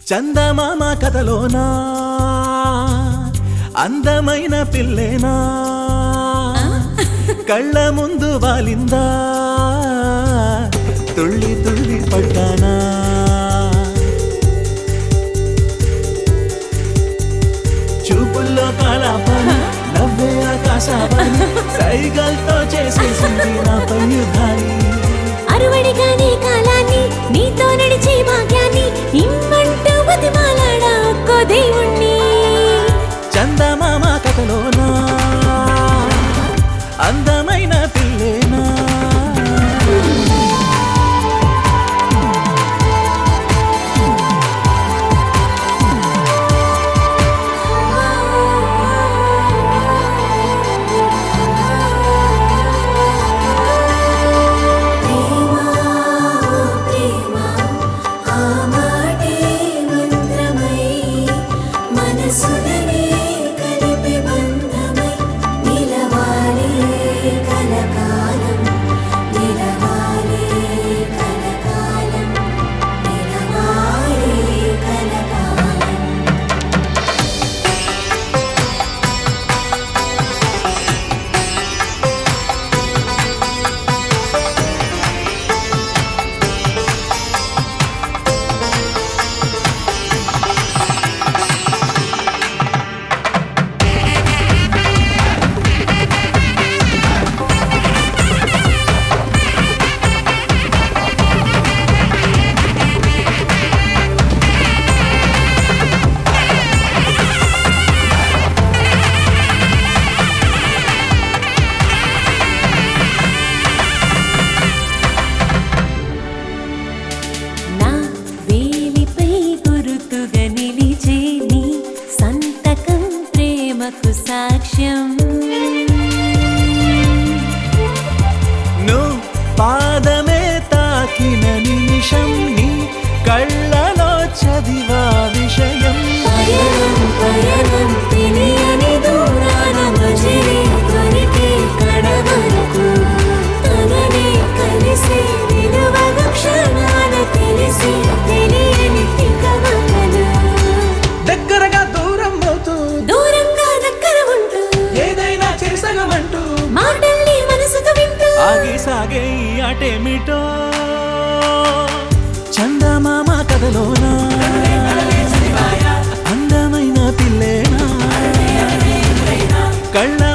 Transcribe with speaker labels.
Speaker 1: చందమామ కథలోనా అందమైన పిల్లేనా కళ్ళ ముందు వాలిందా తుళ్ళి తుళ్ళి పడ్డానా చూపుల్లో కాలాపాని నవ్వే ఆకాశాపాని సైగల్తో చేసేసింది నా పయుధాని
Speaker 2: అరువడిగానే కాలాన్ని నీతో నడిచే భాగ్యాన్ని ఇమ్మంటూ బతిమాలాడా ఒక్కో దేవుణ్ణి
Speaker 1: చందమామ కథలోనా అందమైన పిల్లేనా
Speaker 2: మనసులనే కలిపి బంధమై నిలవాలి కలకాలం నిలవాలి కలకాలం నిలవాలి కలకాలం నా వేలిపై గురుతుగా నిలిచే నీ సంతకం ప్రేమకు సాక్ష్యం
Speaker 1: నువ్వు పాదమే తాకిన నిమిషం నీ కళ్ళలో చదివా విషయం
Speaker 2: పయనం పయనం తెలియని దూరాన మజిలీ దొరికే కడవరకు తననే కలిసి విలువగ క్షణాన తెలిసి తెలియని తికమకలు
Speaker 1: దగ్గరగా దూరం అవుతూ
Speaker 2: దూరంగా దగ్గర ఉంటూ
Speaker 1: ఏదైనా చేసగమంటూ
Speaker 2: మాటల్ని మనసుకు వింటూ
Speaker 1: ఆగి సాగే ఈ ఆటేమిటో చందమామ కథలోనా అందమైన పిల్లేనా కళ్ళ